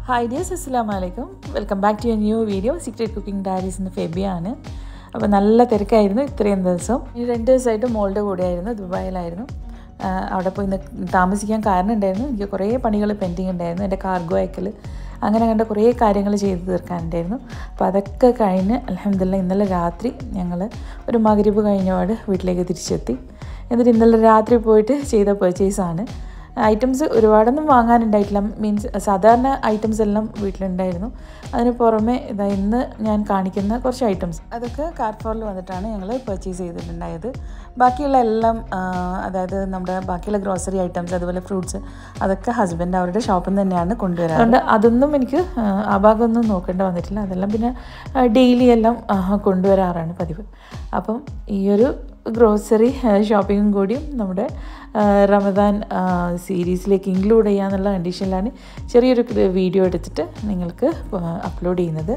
hi dears അസ്സാം വലൈക്കും welcome back to a new video secret cooking diaries എന്ന ഫെബിയാണ് അപ്പോൾ നല്ല തിരക്കായിരുന്നു ഇത്രയും ദിവസം ഈ രണ്ട് ദിവസമായിട്ട് മോളുടെ കൂടെയായിരുന്നു ദുബായിലായിരുന്നു ആ, അവിടെ പോയി നിക്ക് താമസിക്കാൻ കാരണം ഉണ്ടായിരുന്നു എനിക്ക് കുറേ പണികൾ പെൻഡിങ് ഉണ്ടായിരുന്നു എൻ്റെ കാർഗോ അയക്കൽ അങ്ങനെ കണ്ട കുറേ കാര്യങ്ങൾ ചെയ്ത് തീർക്കാനുണ്ടായിരുന്നു അപ്പോൾ അതൊക്കെ കഴിഞ്ഞ് അലഹമില്ല ഇന്നലെ രാത്രി ഞങ്ങൾ ഒരു മകരിപ്പ് കഴിഞ്ഞപാട് വീട്ടിലേക്ക് തിരിച്ചെത്തി എന്നിട്ട് ഇന്നലെ രാത്രി പോയിട്ട് ചെയ്ത പർച്ചേസാണ് ഐറ്റംസ് ഒരുപാടൊന്നും വാങ്ങാനുണ്ടായിട്ടില്ല മീൻസ് സാധാരണ ഐറ്റംസ് എല്ലാം വീട്ടിലുണ്ടായിരുന്നു അതിന് പുറമെ ഇതാ ഇന്ന് ഞാൻ കാണിക്കുന്ന കുറച്ച് ഐറ്റംസ് അതൊക്കെ കാർഫോറിൽ വന്നിട്ടാണ് ഞങ്ങൾ പർച്ചേസ് ചെയ്തിട്ടുണ്ടായത് ബാക്കിയുള്ള എല്ലാം ആ, അതായത് നമ്മുടെ ബാക്കിയുള്ള ഗ്രോസറി ഐറ്റംസ് അതുപോലെ ഫ്രൂട്ട്സ് അതൊക്കെ ഹസ്ബൻഡ് അവരുടെ ഷോപ്പിൽ നിന്ന് തന്നെയാണ് കൊണ്ടുവരാറ് അതുകൊണ്ട് അതൊന്നും എനിക്ക് ആ, ആ ഭാഗമൊന്നും നോക്കേണ്ട വന്നിട്ടില്ല അതെല്ലാം പിന്നെ ഡെയിലി എല്ലാം ആ, കൊണ്ടുവരാറാണ് പതിവ് അപ്പം ഈ ഒരു ഗ്രോസറി ഷോപ്പിങ്ങും കൂടിയും നമ്മുടെ ആ, റമദാൻ ആ, സീരീസിലേക്ക് ഇൻക്ലൂഡ് ചെയ്യാന്നുള്ള കണ്ടീഷനിലാണ് ചെറിയൊരു വീഡിയോ എടുത്തിട്ട് നിങ്ങൾക്ക് അപ്ലോഡ് ചെയ്യുന്നത്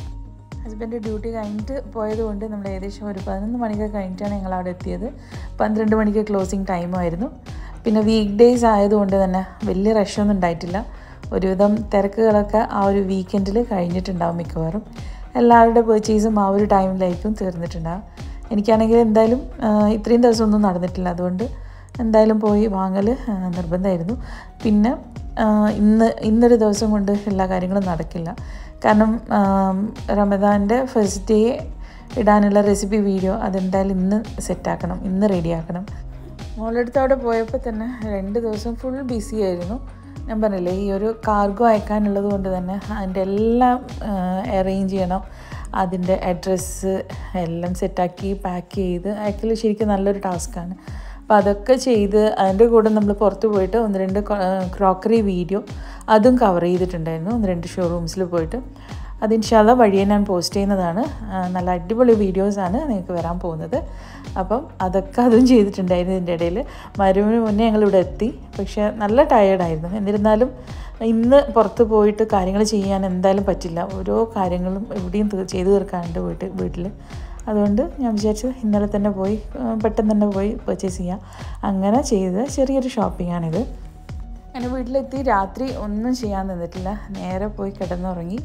ഹസ്ബൻഡ് ഡ്യൂട്ടി കഴിഞ്ഞിട്ട് പോയതുകൊണ്ട് നമ്മൾ ഏകദേശം ഒരു പതിനൊന്ന് മണിക്ക് കഴിഞ്ഞിട്ടാണ് ഞങ്ങൾ അവിടെ എത്തിയത് പന്ത്രണ്ട് മണിക്ക് ക്ലോസിങ് ടൈമായിരുന്നു പിന്നെ വീക്ക് ഡേയ്സ് ആയതുകൊണ്ട് തന്നെ വലിയ റഷൊന്നും ഉണ്ടായിട്ടില്ല ഒരുവിധം തിരക്കുകളൊക്കെ ആ ഒരു വീക്കെൻഡിൽ കഴിഞ്ഞിട്ടുണ്ടാവും മിക്കവാറും എല്ലാവരുടെ പർച്ചേസും ആ ഒരു ടൈമിലായിരിക്കും തീർന്നിട്ടുണ്ടാകും എനിക്കാണെങ്കിൽ എന്തായാലും ആ, ഇത്രയും ദിവസമൊന്നും നടന്നിട്ടില്ല അതുകൊണ്ട് എന്തായാലും പോയി വാങ്ങൽ ആ, നിർബന്ധമായിരുന്നു പിന്നെ ആ, ഇന്ന് ഇന്നൊരു ദിവസം കൊണ്ട് എല്ലാ കാര്യങ്ങളും നടക്കില്ല കാരണം ആം, റമദാൻ്റെ ഫസ്റ്റ് ഡേ ഇടാനുള്ള റെസിപ്പി വീഡിയോ അതെന്തായാലും ഇന്ന് സെറ്റാക്കണം ഇന്ന് റെഡിയാക്കണം മോളെടുത്ത് അവിടെ പോയപ്പോൾ തന്നെ രണ്ട് ദിവസം ഫുൾ ബിസി ആയിരുന്നു ഞാൻ പറഞ്ഞില്ലേ ഈ ഒരു കാർഗോ അയക്കാനുള്ളത് കൊണ്ട് തന്നെ അതിൻ്റെ എല്ലാം അറേഞ്ച് ചെയ്യണം അതിൻ്റെ അഡ്രസ്സ് എല്ലാം സെറ്റാക്കി പാക്ക് ചെയ്ത് അയക്കൽ ശരിക്കും നല്ലൊരു ടാസ്ക്കാണ് അപ്പോൾ അതൊക്കെ ചെയ്ത് അതിൻ്റെ കൂടെ നമ്മൾ പുറത്ത് പോയിട്ട് ഒന്ന് രണ്ട് ക്രോക്കറി വീഡിയോ അതും കവർ ചെയ്തിട്ടുണ്ടായിരുന്നു ഒന്ന് രണ്ട് ഷോറൂംസിൽ പോയിട്ട് അത് ഇൻഷാല്ല വഴിയെ ഞാൻ പോസ്റ്റ് ചെയ്യുന്നതാണ് ആ, നല്ല അടിപൊളി വീഡിയോസാണ് നിങ്ങൾക്ക് വരാൻ പോകുന്നത് അപ്പം അതൊക്കെ അതും ചെയ്തിട്ടുണ്ടായിരുന്നു ഇതിൻ്റെ ഇടയിൽ മരുവിന് മുന്നേ ഞങ്ങൾ ഇവിടെ എത്തി പക്ഷേ നല്ല ടയേർഡായിരുന്നു എന്നിരുന്നാലും ഇന്ന് പുറത്ത് പോയിട്ട് കാര്യങ്ങൾ ചെയ്യാൻ എന്തായാലും പറ്റില്ല ഓരോ കാര്യങ്ങളും എവിടെയും തീ- ചെയ്തു തീർക്കാനുണ്ട് വീട്ടിൽ വീട്ടിൽ അതുകൊണ്ട് ഞാൻ വിചാരിച്ചത് ഇന്നലെ തന്നെ പോയി ആ, പെട്ടെന്ന് തന്നെ പോയി പർച്ചേസ് ചെയ്യാം അങ്ങനെ ചെയ്ത ചെറിയൊരു ഷോപ്പിംഗാണിത് അങ്ങനെ വീട്ടിലെത്തി രാത്രി ഒന്നും ചെയ്യാൻ നിന്നിട്ടില്ല നേരെ പോയി കിടന്നുറങ്ങി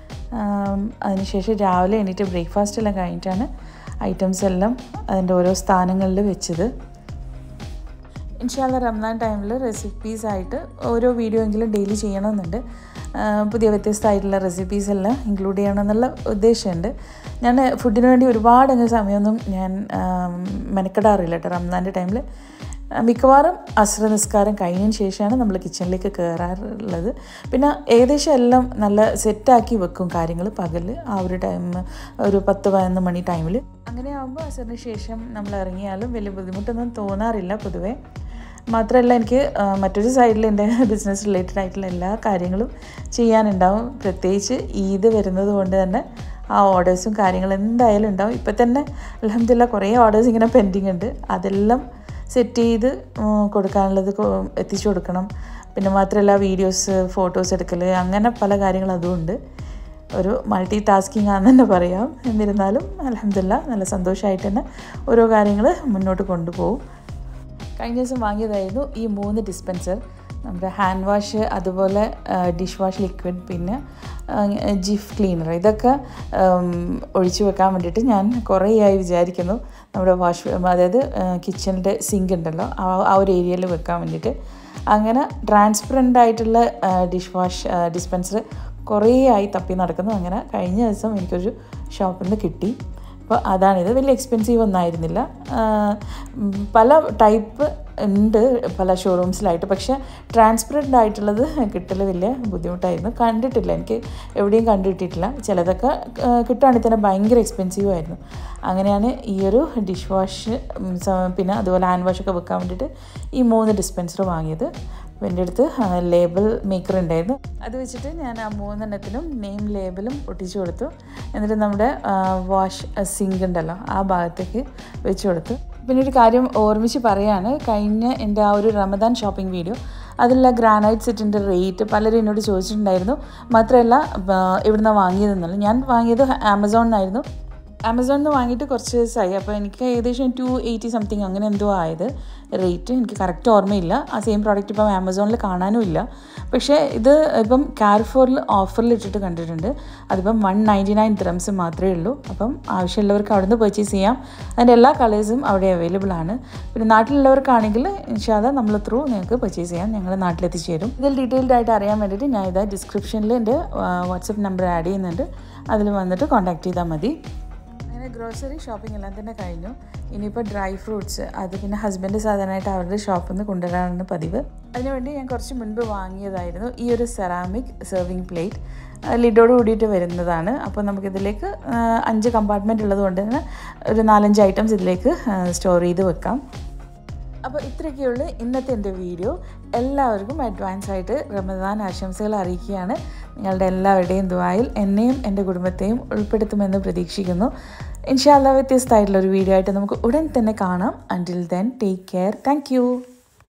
ആം, അതിനുശേഷം രാവിലെ എണീറ്റ് ബ്രേക്ക്ഫാസ്റ്റ് എല്ലാം കഴിഞ്ഞിട്ടാണ് ഐറ്റംസ് എല്ലാം അതിൻ്റെ ഓരോ സ്ഥാനങ്ങളിൽ വെച്ചത് ഇൻഷാല്ല റംസാൻ ടൈമിൽ റെസിപ്പീസ് ആയിട്ട് ഓരോ വീഡിയോ എങ്കിലും ഡെയിലി ചെയ്യണമെന്നുണ്ട് ആ, പുതിയ വ്യത്യസ്തമായിട്ടുള്ള റെസിപ്പീസ് എല്ലാം ഇൻക്ലൂഡ് ചെയ്യണമെന്നുള്ള ഉദ്ദേശമുണ്ട് ഞാൻ ഫുഡിന് വേണ്ടി ഒരുപാട് അങ്ങ് സമയമൊന്നും ഞാൻ ആം, മെനക്കെടാറില്ല കേട്ടോ റംസാൻ്റെ ടൈമിൽ മിക്കവാറും അസ്ര നിസ്കാരം കഴിഞ്ഞതിന് ശേഷമാണ് നമ്മൾ കിച്ചണിലേക്ക് കയറാറുള്ളത് പിന്നെ ഏകദേശം എല്ലാം നല്ല സെറ്റാക്കി വെക്കും കാര്യങ്ങൾ പകൽ ആ ഒരു ടൈം ഒരു പത്ത് പതിനൊന്ന് മണി ടൈമിൽ അങ്ങനെ ആകുമ്പോൾ അസറിന് ശേഷം നമ്മൾ ഇറങ്ങിയാലും വലിയ ബുദ്ധിമുട്ടൊന്നും തോന്നാറില്ല പൊതുവേ മാത്രമല്ല എനിക്ക് ആ, മറ്റൊരു സൈഡിൽ എൻ്റെ ബിസിനസ് റിലേറ്റഡ് ആയിട്ടുള്ള എല്ലാ കാര്യങ്ങളും ചെയ്യാനുണ്ടാവും പ്രത്യേകിച്ച് ഈദ് വരുന്നത് കൊണ്ട് തന്നെ ആ ഓർഡേഴ്സും കാര്യങ്ങളും എന്തായാലും ഉണ്ടാവും ഇപ്പം തന്നെ അലഹമില്ല കുറേ ഓർഡേഴ്സ് ഇങ്ങനെ പെൻഡിങ് ഉണ്ട് അതെല്ലാം സെറ്റ് ചെയ്ത് ഉം, കൊടുക്കാനുള്ളത് കൊ- എത്തിച്ചു കൊടുക്കണം പിന്നെ മാത്രമല്ല വീഡിയോസ് ഫോട്ടോസ് എടുക്കൽ അങ്ങനെ പല കാര്യങ്ങളും അതും ഉണ്ട് ഒരു മൾട്ടി ടാസ്കിങ് ആണെന്ന് തന്നെ പറയാം എന്നിരുന്നാലും അലഹമില്ല നല്ല സന്തോഷമായിട്ട് തന്നെ ഓരോ കാര്യങ്ങൾ മുന്നോട്ട് കൊണ്ടുപോകും കഴിഞ്ഞ ദിവസം വാങ്ങിയതായിരുന്നു ഈ മൂന്ന് ഡിസ്പെൻസർ നമ്മുടെ ഹാൻഡ് വാഷ് അതുപോലെ ഡിഷ് വാഷ് ലിക്വിഡ് പിന്നെ ജിഫ് ക്ലീനർ ഇതൊക്കെ ഉം, ഒഴിച്ചു വെക്കാൻ വേണ്ടിയിട്ട് ഞാൻ കുറേയായി വിചാരിക്കുന്നു നമ്മുടെ വാഷ് അതായത് കിച്ചണിൻ്റെ സിങ്ക് ഉണ്ടല്ലോ ആ ആ ഒരു ഏരിയയിൽ വെക്കാൻ വേണ്ടിയിട്ട് അങ്ങനെ ട്രാൻസ്പെറൻ്റ് ആയിട്ടുള്ള ഡിഷ് വാഷ് ഡിസ്പെൻസർ കുറേ ആയി തപ്പി നടക്കുന്നു അങ്ങനെ കഴിഞ്ഞ ദിവസം എനിക്കൊരു ഷോപ്പിൽ നിന്ന് കിട്ടി അപ്പോൾ അതാണിത് വലിയ എക്സ്പെൻസീവ് ഒന്നായിരുന്നില്ല ആ, ഉം, പല ടൈപ്പ് ഉണ്ട് പല ഷോറൂംസിലായിട്ട് പക്ഷേ ട്രാൻസ്പെറൻ്റ് ആയിട്ടുള്ളത് കിട്ടൽ വലിയ ബുദ്ധിമുട്ടായിരുന്നു കണ്ടിട്ടില്ല എനിക്ക് എവിടെയും കണ്ടിട്ടിട്ടില്ല ചിലതൊക്കെ ആ, കിട്ടുകയാണെങ്കിൽ തന്നെ ഭയങ്കര എക്സ്പെൻസീവ് ആയിരുന്നു അങ്ങനെയാണ് ഈ ഒരു ഡിഷ് വാഷ് ഉം, സ- പിന്നെ അതുപോലെ ഹാൻഡ് വാഷൊക്കെ വെക്കാൻ വേണ്ടിയിട്ട് ഈ മൂന്ന് ഡിസ്പെൻസർ വാങ്ങിയത് അപ്പോൾ എൻ്റെ അടുത്ത് ലേബിൾ മേക്കർ ഉണ്ടായിരുന്നു അത് വെച്ചിട്ട് ഞാൻ ആ മൂന്നെണ്ണത്തിനും നെയിം ലേബിളും ഒട്ടിച്ചു കൊടുത്തു എന്നിട്ട് നമ്മുടെ വാഷ് സിങ്ക് ഉണ്ടല്ലോ ആ ഭാഗത്തേക്ക് വെച്ച് കൊടുത്തു പിന്നെ ഒരു കാര്യം ഓർമ്മിച്ച് പറയാണ് കഴിഞ്ഞ എൻ്റെ ആ ഒരു റമദാൻ ഷോപ്പിംഗ് വീഡിയോ അതിലുള്ള ഗ്രാനൈറ്റ് സെറ്റിൻ്റെ റേറ്റ് പലരും എന്നോട് ചോദിച്ചിട്ടുണ്ടായിരുന്നു മാത്രമല്ല എവിടുന്ന വാങ്ങിയതെന്നുള്ളത് ഞാൻ വാങ്ങിയത് ആമസോണിനായിരുന്നു ആമസോണിൽ നിന്ന് വാങ്ങിയിട്ട് കുറച്ച് ദിവസമായി അപ്പോൾ എനിക്ക് ഏകദേശം ടു എയ്റ്റി സംതിങ് അങ്ങനെ എന്തോ ആയത് റേറ്റ് എനിക്ക് കറക്റ്റ് ഓർമ്മയില്ല ആ സെയിം പ്രോഡക്റ്റ് ഇപ്പം ആമസോണിൽ കാണാനും ഇല്ല പക്ഷേ ഇത് ഇപ്പം കാർഫോറിൽ ഓഫറിൽ ഇട്ടിട്ട് കണ്ടിട്ടുണ്ട് അതിപ്പം വൺ നയൻറ്റി നയൻ ദ്രംസ് മാത്രമേ ഉള്ളൂ അപ്പം ആവശ്യമുള്ളവർക്ക് അവിടെ നിന്ന് പർച്ചേസ് ചെയ്യാം അതിൻ്റെ എല്ലാ കളേഴ്സും അവിടെ അവൈലബിൾ ആണ് പിന്നെ നാട്ടിലുള്ളവർക്കാണെങ്കിൽ ഇൻഷാല്ല നമ്മൾ ത്രൂ നിങ്ങൾക്ക് പർച്ചേസ് ചെയ്യാം ഞങ്ങൾ നാട്ടിലെത്തിച്ച് തരും ഇതിൽ ഡീറ്റെയിൽഡ് ആയിട്ട് അറിയാൻ വേണ്ടിയിട്ട് ഞാൻ ഇതാ ഡിസ്ക്രിപ്ഷനിൽ എൻ്റെ വാട്സപ്പ് നമ്പർ ആഡ് ചെയ്യുന്നുണ്ട് അതിൽ വന്നിട്ട് കോൺടാക്ട് ചെയ്താൽ മതി അങ്ങനെ ഗ്രോസറി ഷോപ്പിംഗ് എല്ലാം തന്നെ കഴിഞ്ഞു ഇനിയിപ്പോൾ ഡ്രൈ ഫ്രൂട്ട്സ് അത് പിന്നെ ഹസ്ബൻഡ് സാധാരണയായിട്ട് അവരുടെ ഷോപ്പിൽ നിന്ന് കൊണ്ടുവരാറാണ് പതിവ് അതിനുവേണ്ടി ഞാൻ കുറച്ച് മുൻപ് വാങ്ങിയതായിരുന്നു ഈ ഒരു സെറാമിക് സെർവിങ് പ്ലേറ്റ് ലിഡോട് കൂടിയിട്ട് വരുന്നതാണ് അപ്പോൾ നമുക്കിതിലേക്ക് ആ, അഞ്ച് കമ്പാർട്ട്മെൻറ്റ് ഉള്ളത് കൊണ്ട് തന്നെ ഒരു നാലഞ്ച് ഐറ്റംസ് ഇതിലേക്ക് സ്റ്റോർ ചെയ്ത് വെക്കാം അപ്പോൾ ഇത്രയൊക്കെയുള്ളൂ ഇന്നത്തെ എൻ്റെ വീഡിയോ എല്ലാവർക്കും അഡ്വാൻസ് ആയിട്ട് റമദാൻ ആശംസകൾ അറിയിക്കുകയാണ് നിങ്ങളുടെ എല്ലാവരുടെയും ദുബായിൽ എന്നെയും എൻ്റെ കുടുംബത്തെയും ഉൾപ്പെടുത്തുമെന്ന് പ്രതീക്ഷിക്കുന്നു ഇൻഷാല്ല വ്യത്യസ്തമായിട്ടുള്ള ഒരു വീഡിയോ ആയിട്ട് നമുക്ക് ഉടൻ തന്നെ കാണാം until then take care thank